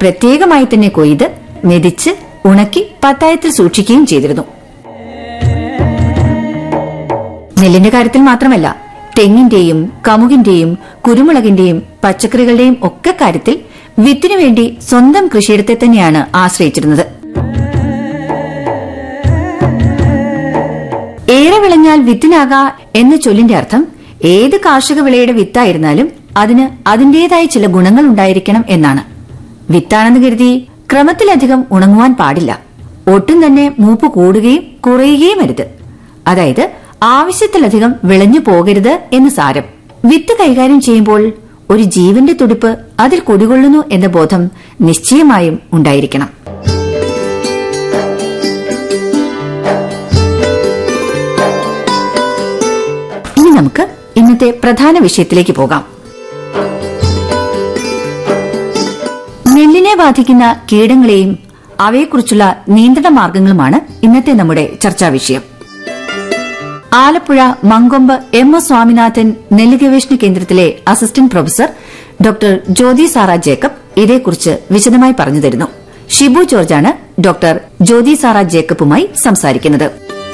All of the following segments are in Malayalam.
പ്രത്യേകമായി തന്നെ കൊയ്ത് മെതിച്ച് ഉണക്കി പത്തായത്തിൽ സൂക്ഷിക്കുകയും ചെയ്തിരുന്നു നെല്ലിന്റെ കാര്യത്തിൽ മാത്രമല്ല തെങ്ങിന്റെയും കമുകിന്റെയും കുരുമുളകിന്റെയും പച്ചക്കറികളുടെയും ഒക്കെ കാര്യത്തിൽ വിത്തിനു വേണ്ടി സ്വന്തം കൃഷിയിടത്തെ തന്നെയാണ് ആശ്രയിച്ചിരുന്നത് ഏറെ വിളഞ്ഞാൽ വിത്തിനാകാ എന്ന ചൊല്ലിന്റെ അർത്ഥം ഏത് കാർഷിക വിളയുടെ വിത്തായിരുന്നാലും അതിന് അതിന്റേതായ ചില ഗുണങ്ങൾ ഉണ്ടായിരിക്കണം എന്നാണ് വിത്താണെന്ന് കരുതി ക്രമത്തിലധികം ഉണങ്ങുവാൻ പാടില്ല ഒട്ടും തന്നെ മൂപ്പ് കൂടുകയും കുറയുകയും അരുത് അതായത് ആവശ്യത്തിലധികം വിളഞ്ഞു പോകരുത് എന്ന് സാരം വിത്ത് കൈകാര്യം ചെയ്യുമ്പോൾ ഒരു ജീവന്റെ തുടിപ്പ് അതിൽ കുടികൊള്ളുന്നു എന്ന ബോധം നിശ്ചയമായും ഉണ്ടായിരിക്കണം ഇനി നമുക്ക് ഇന്നത്തെ പ്രധാന വിഷയത്തിലേക്ക് പോകാം നെല്ലിനെ ബാധിക്കുന്ന കീടങ്ങളെയും അവയെക്കുറിച്ചുള്ള നിയന്ത്രണ മാർഗങ്ങളുമാണ് ഇന്നത്തെ നമ്മുടെ ചർച്ചാ വിഷയം ആലപ്പുഴ മങ്കൊമ്പ് എം എസ് സ്വാമിനാഥൻ നെല്ല് ഗവേഷണ കേന്ദ്രത്തിലെ assistant professor doctor Jyothi Sara Jacob ഇതേക്കുറിച്ച് വിശദമായി പറഞ്ഞു തരുന്നു ഷിബു ജോർജാണ് ഡോക്ടർ ജ്യോതി സാറ ജേക്കബുമായി സംസാരിക്കുന്നത്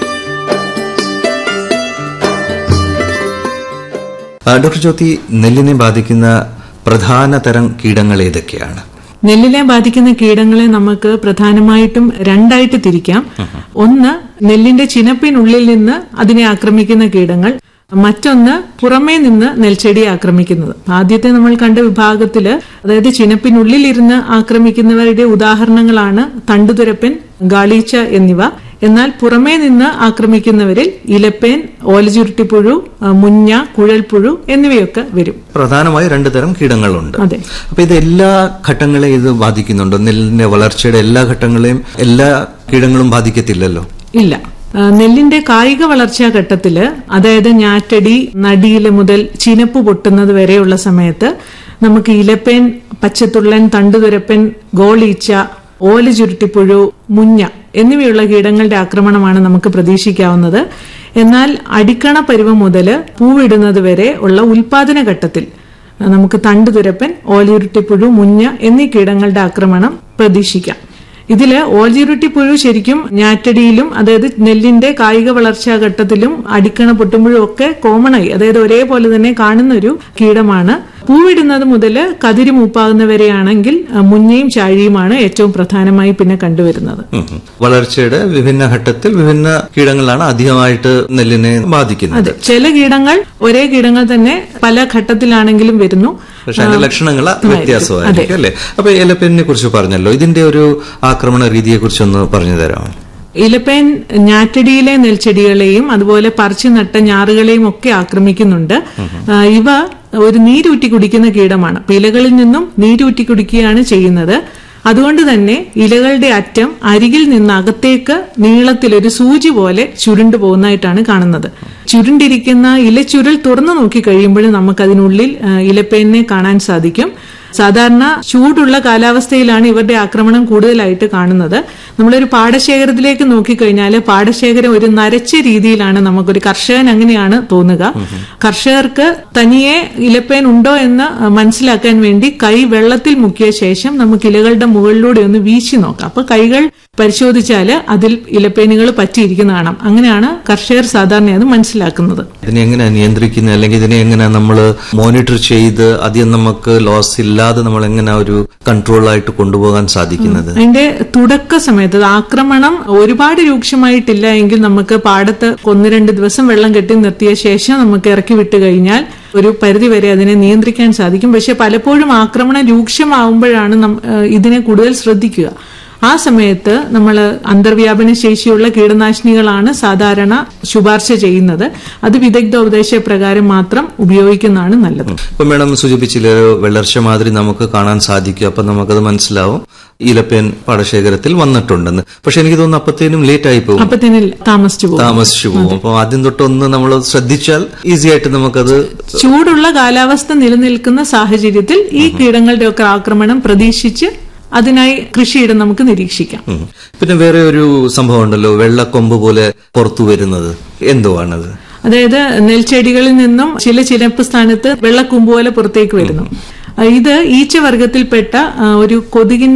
ആ, ഡോക്ടർ ജ്യോതി നെല്ലിനെ ബാധിക്കുന്ന പ്രധാന തരം കീടങ്ങൾ ഏതൊക്കെയാണ് നെല്ലിനെ ബാധിക്കുന്ന കീടങ്ങളെ നമുക്ക് പ്രധാനമായിട്ടും രണ്ടായിട്ട് തിരിക്കാം ഒന്ന് നെല്ലിന്റെ ചിനപ്പിനുള്ളിൽ നിന്ന് അതിനെ ആക്രമിക്കുന്ന കീടങ്ങൾ മറ്റൊന്ന് പുറമേ നിന്ന് നെൽച്ചെടിയെ ആക്രമിക്കുന്നത് ആദ്യത്തെ നമ്മൾ കണ്ട വിഭാഗത്തില് അതായത് ചിനപ്പിനുള്ളിൽ ഇരുന്ന് ആക്രമിക്കുന്നവരുടെ ഉദാഹരണങ്ങളാണ് തണ്ടുതുരപ്പൻ ഗാളീച്ച എന്നിവ എന്നാൽ പുറമേ നിന്ന് ആക്രമിക്കുന്നവരിൽ ഇലപ്പേൻ ഓലചുരുട്ടിപ്പുഴു ആ, മുഞ്ഞ കുഴൽപ്പുഴു എന്നിവയൊക്കെ വരും പ്രധാനമായി രണ്ടു തരം കീടങ്ങളുണ്ട് അതെ. അപ്പൊ ഇത് എല്ലാ ഘട്ടങ്ങളെയും ഇത് ബാധിക്കുന്നുണ്ടോ നെല്ലിന്റെ വളർച്ചയുടെ എല്ലാ ഘട്ടങ്ങളെയും എല്ലാ കീടങ്ങളും ബാധിക്കത്തില്ലല്ലോ ഇല്ല ആ, നെല്ലിന്റെ കായിക വളർച്ചാ ഘട്ടത്തില് അതായത് ഞാറ്റടി നടിയില് മുതൽ ചിനപ്പ് പൊട്ടുന്നത് വരെയുള്ള സമയത്ത് നമുക്ക് ഇലപ്പേൻ പച്ചത്തുള്ളൻ തണ്ടുതുരപ്പൻ ഗോളീച്ച ഓല ചുരുട്ടിപ്പുഴു മുഞ്ഞ എന്നിവയുള്ള കീടങ്ങളുടെ ആക്രമണമാണ് നമുക്ക് പ്രതീക്ഷിക്കാവുന്നത് എന്നാൽ അടിക്കണ പരുവം മുതൽ പൂവിടുന്നത് വരെ ഉള്ള ഉൽപാദന ഘട്ടത്തിൽ നമുക്ക് തണ്ടുതുരപ്പൻ ഓലയുരുട്ടിപ്പുഴു മുഞ്ഞ എന്നീ കീടങ്ങളുടെ ആക്രമണം പ്രതീക്ഷിക്കാം ഇതില് ഓൾജിറുട്ടി പുഴു ശരിക്കും ഞാറ്റടിയിലും അതായത് നെല്ലിന്റെ കായിക വളർച്ചാ ഘട്ടത്തിലും അടിക്കണ പൊട്ടുമ്പോഴും ഒക്കെ കോമൺ ആയി അതായത് ഒരേപോലെ തന്നെ കാണുന്ന ഒരു കീടമാണ് പൂവിടുന്നത് മുതൽ കതിരി മൂപ്പാകുന്നവരെയാണെങ്കിൽ അഹ് മുഞ്ഞയും ചാഴിയുമാണ് ഏറ്റവും പ്രധാനമായി പിന്നെ കണ്ടുവരുന്നത് ഉം ഉം. വളർച്ചയുടെ വിഭിന്ന ഘട്ടത്തിൽ വിഭിന്ന കീടങ്ങളാണ് അധികമായിട്ട് നെല്ലിനെ ബാധിക്കുന്നത് അതെ ചില കീടങ്ങൾ ഒരേ കീടങ്ങൾ തന്നെ പല ഘട്ടത്തിലാണെങ്കിലും വരുന്നു പക്ഷെ അതിന്റെ ലക്ഷണങ്ങൾ വ്യത്യാസമായിരിക്കും അല്ലെ അപ്പൊ ഏലപ്പേനെ കുറിച്ച് പറഞ്ഞല്ലോ ഇതിന്റെ ഒരു ആക്രമണ രീതിയെ കുറിച്ചൊന്ന് പറഞ്ഞു തരാമോ ഇലപ്പേൻ ഞാറ്റടിയിലെ നെൽച്ചെടികളെയും അതുപോലെ പറിച്ചു നട്ട ഞാറുകളെയും ഒക്കെ ആക്രമിക്കുന്നുണ്ട് ആ, ഇവ ഒരു നീരൂറ്റി കുടിക്കുന്ന കീടമാണ് അപ്പൊ ഇലകളിൽ നിന്നും നീരൂറ്റി കുടിക്കുകയാണ് ചെയ്യുന്നത് അതുകൊണ്ട് തന്നെ ഇലകളുടെ അറ്റം അരികിൽ നിന്ന് അകത്തേക്ക് നീളത്തിൽ ഒരു സൂചി പോലെ ചുരുണ്ടു പോകുന്നതായിട്ടാണ് കാണുന്നത് ചുരുണ്ടിരിക്കുന്ന ഇലച്ചുരുൾ തുറന്നു നോക്കി കഴിയുമ്പോൾ നമുക്ക് അതിനുള്ളിൽ ആ, ഇലപ്പേനെ കാണാൻ സാധിക്കും സാധാരണ ചൂടുള്ള കാലാവസ്ഥയിലാണ് ഇവരുടെ ആക്രമണം കൂടുതലായിട്ട് കാണുന്നത് നമ്മളൊരു പാടശേഖരത്തിലേക്ക് നോക്കിക്കഴിഞ്ഞാൽ പാടശേഖരം ഒരു നരച്ച രീതിയിലാണ് നമുക്കൊരു കർഷകൻ അങ്ങനെയാണ് തോന്നുക കർഷകർക്ക് തനിയെ ഇലപ്പേൻ ഉണ്ടോ എന്ന് മനസ്സിലാക്കാൻ വേണ്ടി കൈ വെള്ളത്തിൽ മുക്കിയ ശേഷം നമുക്ക് ഇലകളുടെ മുകളിലൂടെ ഒന്ന് വീശി നോക്കാം അപ്പൊ കൈകൾ പരിശോധിച്ചാൽ അതിൽ ഇലപ്പേനുകൾ പറ്റിയിരിക്കുന്ന കാണാം അങ്ങനെയാണ് കർഷകർ സാധാരണ അത് മനസ്സിലാക്കുന്നത് ഇതിനെ എങ്ങനെ നിയന്ത്രിക്കുന്നത് അല്ലെങ്കിൽ ഇതിനെ എങ്ങനെ നമ്മൾ മോണിറ്റർ ചെയ്ത് അധികം നമുക്ക് ലോസ് ഇല്ലാതെ നമ്മൾ എങ്ങനെ ഒരു കൺട്രോൾ ആയിട്ട് കൊണ്ടുപോകാൻ സാധിക്കുന്നത് അതിന്റെ തുടക്ക സമയത്ത് അത് ആക്രമണം ഒരുപാട് രൂക്ഷമായിട്ടില്ല എങ്കിൽ നമുക്ക് പാടത്ത് ഒന്ന് രണ്ട് ദിവസം വെള്ളം കെട്ടി നിർത്തിയ ശേഷം നമുക്ക് ഇറക്കി വിട്ട് കഴിഞ്ഞാൽ ഒരു പരിധി വരെ അതിനെ നിയന്ത്രിക്കാൻ സാധിക്കും പക്ഷെ പലപ്പോഴും ആക്രമണം രൂക്ഷമാവുമ്പോഴാണ് നം- ഏഹ് ഇതിനെ കൂടുതൽ ശ്രദ്ധിക്കുക ആ സമയത്ത് നമ്മൾ അന്തർവ്യാപന ശേഷിയുള്ള കീടനാശിനികളാണ് സാധാരണ ശുപാർശ ചെയ്യുന്നത് അത് വിദഗ്ധോപദേശ പ്രകാരം മാത്രം ഉപയോഗിക്കുന്നതാണ് നല്ലത് ഇപ്പൊ മേഡം സൂചിപ്പിച്ചില്ല ഒരു വെള്ളർച്ച മാതിരി നമുക്ക് കാണാൻ സാധിക്കും അപ്പൊ നമുക്കത് മനസ്സിലാവും ഇലപ്പേൻ പാടശേഖരത്തിൽ വന്നിട്ടുണ്ടെന്ന് പക്ഷെ എനിക്ക് തോന്നുന്നു അപ്പത്തേനും ലേറ്റ് ആയി പോകും അപ്പൊ തന്നെ താമസിച്ചു പോകും താമസിച്ചു പോകും അപ്പൊ ആദ്യം തൊട്ടൊന്ന് നമ്മൾ ശ്രദ്ധിച്ചാൽ ഈസി ആയിട്ട് നമുക്കത് ചൂടുള്ള കാലാവസ്ഥ നിലനിൽക്കുന്ന സാഹചര്യത്തിൽ ഈ കീടങ്ങളുടെയൊക്കെ ആക്രമണം പ്രതീക്ഷിച്ച് അതിനായി കൃഷിയിടം നമുക്ക് നിരീക്ഷിക്കാം ഉം. പിന്നെ വേറെ ഒരു സംഭവം ഉണ്ടല്ലോ വെള്ളക്കൊമ്പ് പോലെ പുറത്തു വരുന്നത് എന്തുവാണത് അതായത് നെൽച്ചെടികളിൽ നിന്നും ചില ചിലപ്പ് സ്ഥാനത്ത് വെള്ളക്കുമ്പ് പോലെ പുറത്തേക്ക് വരുന്നു ഇത് ഈച്ച വർഗത്തിൽപ്പെട്ട ആ, ഒരു കൊതുകിൻ